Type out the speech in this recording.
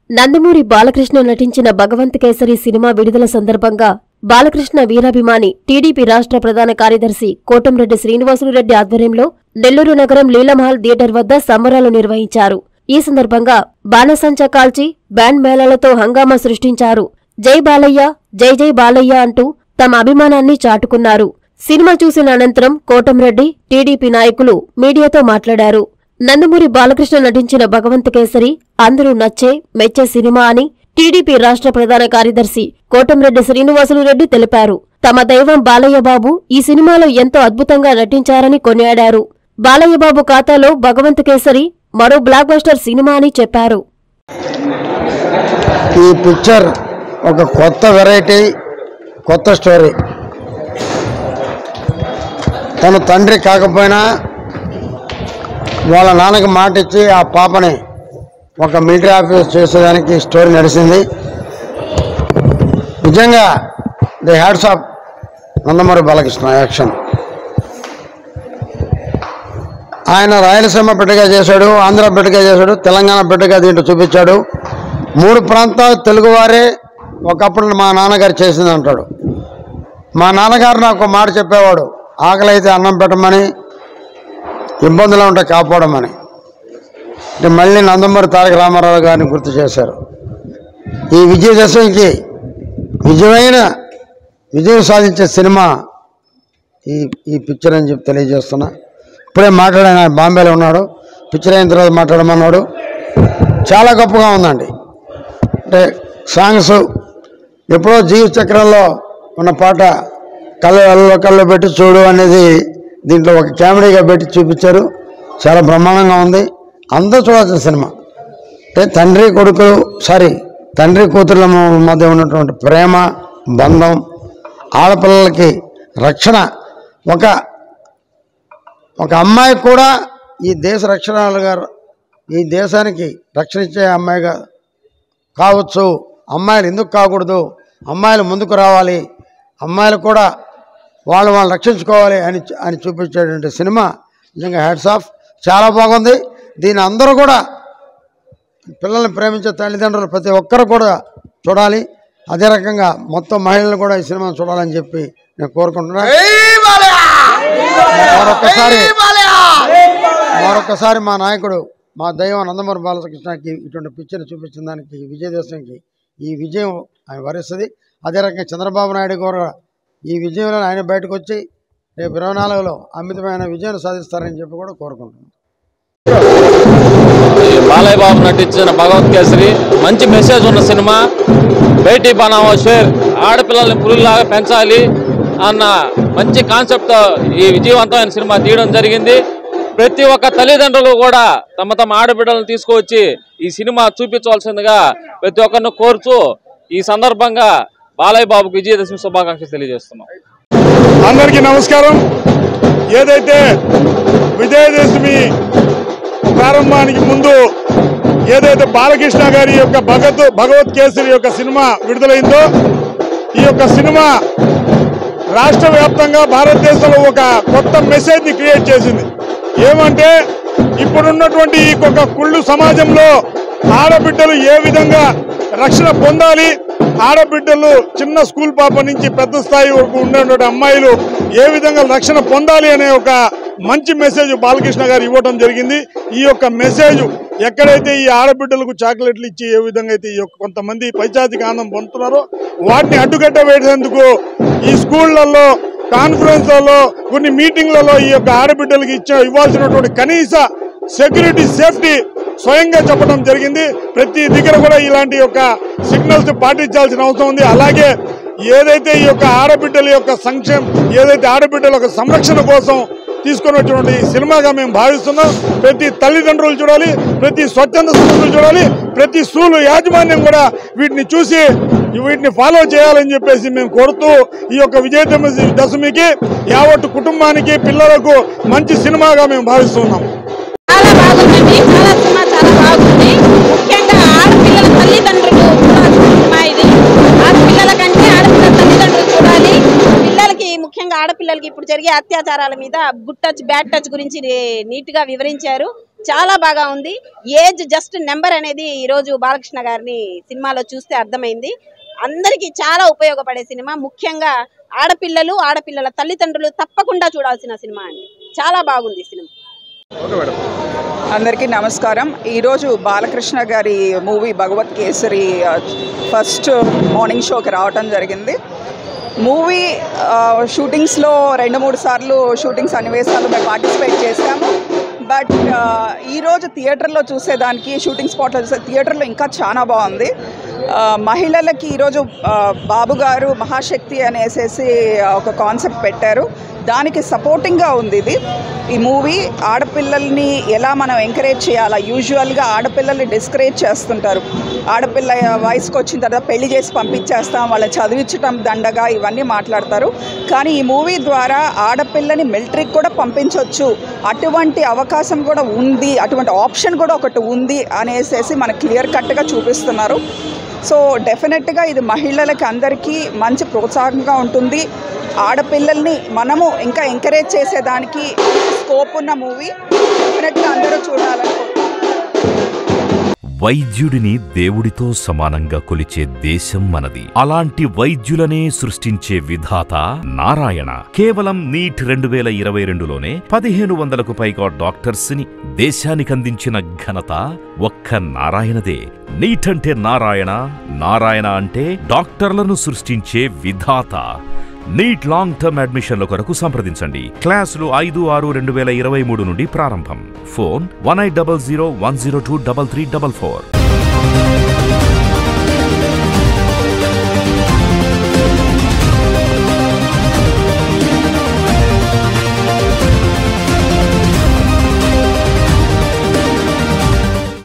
నందమూరి బాలకృష్ణ నటించిన భగవంత్ కేసరి సినిమా విడుదల సందర్భంగా బాలకృష్ణ వీరాభిమాని టీడీపీ రాష్ట్ర ప్రధాన కార్యదర్శి కోటంరెడ్డి శ్రీనివాసులురెడ్డి ఆధ్వర్యంలో నెల్లూరు నగరం లీలమహల్ థియేటర్ వద్ద సంబరాలు నిర్వహించారు ఈ సందర్భంగా బాణసంచా కాల్చి బ్యాండ్ మేళాలతో హంగామా సృష్టించారు జై బాలయ్య జై జై బాలయ్య అంటూ తమ అభిమానాన్ని చాటుకున్నారు సినిమా చూసిన అనంతరం కోటంరెడ్డి టీడీపీ నాయకులు మీడియాతో మాట్లాడారు నందమూరి బాలకృష్ణ నటించిన భగవంత్ కేసరి అందరూ నచ్చే మెచ్చే సినిమా అని టీడీపీ రాష్ట్ర ప్రధాన కార్యదర్శి కోటంరెడ్డి శ్రీనివాసులు రెడ్డి తెలిపారు తమ దైవం బాలయ్య బాబు ఈ సినిమాలో ఎంతో అద్భుతంగా నటించారని కొనియాడారు బాలయ్య బాబు ఖాతాలో భగవంత్ కేసరి మరో బ్లాక్ బస్టర్ సినిమా అని చెప్పారు ఈ పిక్చర్ ఒక కొత్త వెరైటీ కొత్త స్టోరీ తను తండ్రి కాకపోయినా వాళ్ళ నాన్నకి మాట ఇచ్చి ఆ పాపని ఒక మిలిటరీ ఆఫీస్ చేసేదానికి స్టోరీ నడిచింది నిజంగా the hands of Nandamuri Balakrishna action ఆయన రాయలసీమ బిడ్డగా చేశాడు ఆంధ్ర బిడ్డగా చేశాడు తెలంగాణ బిడ్డగా దీంట్లో చూపించాడు మూడు ప్రాంతాలు తెలుగువారే ఒకప్పుడు మా నాన్నగారు చేసింది అంటాడు మా నాన్నగారు నాకు ఒక మాట చెప్పేవాడు ఆకలి అయితే అన్నం పెట్టమని ఇబ్బందులు ఉంటే కాపాడమని అంటే మళ్ళీ నందమూరి తారక రామారావు గారిని గుర్తు చేశారు ఈ విజయదశమికి విజయమైన విజయం సాధించే సినిమా ఈ ఈ పిక్చర్ అని చెప్పి తెలియజేస్తున్నా ఇప్పుడే మాట్లాడాను ఆయన బాంబేలో ఉన్నాడు పిక్చర్ అయిన తర్వాత మాట్లాడమన్నాడు చాలా గొప్పగా ఉందండి అంటే సాంగ్స్ ఎప్పుడో జీవ చక్రంలో ఉన్న పాట కళ్ళు కళ్ళు కళ్ళు పెట్టి చూడు అనేది దీంట్లో ఒక కామెడీగా పెట్టి చూపించారు చాలా బ్రహ్మాండంగా ఉంది అందరూ చూడాల్సిన సినిమా అంటే తండ్రి కొడుకు సారీ తండ్రి కూతుర్ల మధ్య ఉన్నటువంటి ప్రేమ బంధం ఆడపిల్లలకి రక్షణ ఒక ఒక అమ్మాయి కూడా ఈ దేశ రక్షణలుగా ఈ దేశానికి రక్షణ ఇచ్చే అమ్మాయిగా కావచ్చు అమ్మాయిలు ఎందుకు కాకూడదు అమ్మాయిలు ముందుకు రావాలి అమ్మాయిలు కూడా వాళ్ళు వాళ్ళు రక్షించుకోవాలి అని అని చూపించేటువంటి సినిమా నిజంగా హ్యాడ్స్ ఆఫ్ చాలా బాగుంది దీని అందరూ కూడా పిల్లల్ని ప్రేమించే తల్లిదండ్రులు ప్రతి ఒక్కరు కూడా చూడాలి అదే రకంగా మొత్తం మహిళలు కూడా ఈ సినిమాను చూడాలని చెప్పి నేను కోరుకుంటున్నాను మరొకసారి మరొకసారి మా నాయకుడు మా దైవం నందమూరి బాలకృష్ణకి ఇటువంటి పిక్చర్ చూపించిన దానికి విజయదశమికి ఈ విజయం ఆయన వరిస్తుంది అదే రకంగా చంద్రబాబు నాయుడు కూడా ఈ విజయంలో ఆయన బయటకు వచ్చి రేపు ఇరవై నాలుగులో అమితమైన విజయం సాధిస్తారని చెప్పి కూడా కోరుకుంటున్నాను ఈ బాలయ్య బాబు నటించిన భగవత్ కేసరి మంచి మెసేజ్ ఉన్న సినిమా బేటీ బనావో షేర్ ఆడపిల్లల్ని పురుల్లాగా పెంచాలి అన్న మంచి కాన్సెప్ట్తో ఈ విజయవంతమైన సినిమా తీయడం జరిగింది ప్రతి ఒక్క తల్లిదండ్రులు కూడా తమ తమ ఆడబిడ్డలను తీసుకువచ్చి ఈ సినిమా చూపించవలసిందిగా ప్రతి ఒక్కరిని కోరుతూ ఈ సందర్భంగా బాలయ్య బాబుకు విజయదశమి శుభాకాంక్షలు తెలియజేస్తున్నాం అందరికీ నమస్కారం ఏదైతే విజయదశమి ప్రారంభానికి ముందు ఏదైతే బాలకృష్ణ గారి యొక్క భగత్ భగవత్ కేసరి యొక్క సినిమా విడుదలైందో ఈ యొక్క సినిమా రాష్ట్ర వ్యాప్తంగా భారతదేశంలో ఒక కొత్త మెసేజ్ని క్రియేట్ చేసింది ఏమంటే ఇప్పుడున్నటువంటి ఈ ఒక కుళ్ళు సమాజంలో ఆడబిడ్డలు ఏ విధంగా రక్షణ పొందాలి ఆడబిడ్డలు చిన్న స్కూల్ పాప నుంచి పెద్ద స్థాయి వరకు ఉన్నటువంటి అమ్మాయిలు ఏ విధంగా రక్షణ పొందాలి అనే ఒక మంచి మెసేజ్ బాలకృష్ణ గారు ఇవ్వడం జరిగింది ఈ యొక్క మెసేజ్ ఎక్కడైతే ఈ ఆడబిడ్డలకు చాక్లెట్లు ఇచ్చి ఏ విధంగా అయితే ఈ యొక్క కొంతమంది పైచాతిక ఆనందం పొందుతున్నారో వాటిని అడ్డుకట్ట వేసేందుకు ఈ స్కూళ్లలో కాన్ఫరెన్స్లలో కొన్ని మీటింగ్లలో ఈ యొక్క ఆడబిడ్డలకు ఇచ్చే ఇవ్వాల్సినటువంటి కనీస సెక్యూరిటీ సేఫ్టీ స్వయంగా చెప్పడం జరిగింది ప్రతి దగ్గర కూడా ఇలాంటి యొక్క సిగ్నల్స్ పాటించాల్సిన అవసరం ఉంది అలాగే ఏదైతే ఈ యొక్క ఆడబిడ్డల యొక్క సంక్షేమం ఏదైతే ఆడబిడ్డల యొక్క సంరక్షణ కోసం తీసుకున్నటువంటి సినిమాగా మేము భావిస్తున్నాం ప్రతి తల్లిదండ్రులు చూడాలి ప్రతి స్వచ్ఛంద సంస్థలు చూడాలి ప్రతి స్కూల్ యాజమాన్యం కూడా వీటిని చూసి వీటిని ఫాలో చేయాలని చెప్పేసి మేము కోరుతూ ఈ యొక్క విజయదశమి దశమికి యావత్ కుటుంబానికి పిల్లలకు మంచి సినిమాగా మేము భావిస్తున్నాం చాలా బాగుందండి చాలా సినిమా చాలా బాగుంది ముఖ్యంగా ఆడపిల్లల తల్లిదండ్రులు చూడాల్సిన సినిమా ఇది ఆడపిల్లల కంటే ఆడపిల్లల తల్లిదండ్రులు చూడాలి పిల్లలకి ముఖ్యంగా ఆడపిల్లలకి ఇప్పుడు జరిగే అత్యాచారాల మీద గుడ్ టచ్ బ్యాడ్ టచ్ గురించి నే- నీట్ గా వివరించారు చాలా బాగా ఉంది ఏజ్ జస్ట్ నెంబర్ అనేది ఈరోజు బాలకృష్ణ గారిని సినిమాలో చూస్తే అర్థమైంది అందరికీ చాలా ఉపయోగపడే సినిమా ముఖ్యంగా ఆడపిల్లలు ఆడపిల్లల తల్లిదండ్రులు తప్పకుండా చూడాల్సిన సినిమా అండి చాలా బాగుంది ఈ సినిమా అందరికీ నమస్కారం ఈరోజు బాలకృష్ణ గారి మూవీ భగవత్ కేసరి ఆ, ఫస్ట్ మార్నింగ్ షోకి రావటం జరిగింది మూవీ ఆ, షూటింగ్స్లో రెండు మూడు సార్లు షూటింగ్స్ సన్నివేశాలు మేము పార్టిసిపేట్ చేశాము బట్ ఆ, ఈరోజు థియేటర్లో చూసేదానికి షూటింగ్ స్పాట్లో చూసే థియేటర్లో ఇంకా చాలా బాగుంది ఆ, మహిళలకి ఈరోజు ఆ, బాబు గారు మహాశక్తి అనేసేసి ఒక కాన్సెప్ట్ పెట్టారు దానికి సపోర్టింగ్గా ఉంది ఇది ఈ మూవీ ఆడపిల్లల్ని ఎలా మనం ఎంకరేజ్ చేయాలా యూజువల్గా ఆడపిల్లల్ని డిస్కరేజ్ చేస్తుంటారు ఆడపిల్ల వయసుకు వచ్చిన తర్వాత పెళ్లి చేసి పంపించేస్తాం వాళ్ళని చదివించటం దండగా ఇవన్నీ మాట్లాడతారు కానీ ఈ మూవీ ద్వారా ఆడపిల్లని మిలిటరీకి కూడా పంపించవచ్చు అటువంటి అవకాశం కూడా ఉంది అటువంటి ఆప్షన్ కూడా ఒకటి ఉంది అనేసేసి మనకు క్లియర్ కట్గా చూపిస్తున్నారు సో డెఫినెట్గా ఇది మహిళలకి అందరికీ మంచి ప్రోత్సాహంగా ఉంటుంది ఆడపిల్లల్ని మనము ఇంకా ఎంకరేజ్ చేసేదానికి స్కోప్ ఉన్న మూవీ డెఫినెట్గా అందరూ చూడాలని వైద్యుడిని దేవుడితో సమానంగా కొలిచే దేశం మనది అలాంటి వైద్యులనే సృష్టించే విధాత నారాయణ కేవలం నీట్ రెండు వేల ఇరవై రెండులోనే పదిహేను వందలకు పైగా డాక్టర్స్ ని దేశానికందించిన ఘనత ఒక్క నారాయణదే నీట్ అంటే నారాయణ నారాయణ అంటే డాక్టర్లను సృష్టించే విధాత నీట్ లాంగ్ టర్మ్ అడ్మిషన్ల కొరకు సంప్రదించండి క్లాసులు ఐదు ఆరు రెండు వేల ఇరవై మూడు నుండి ప్రారంభం phone one eight double zero one zero two double three double four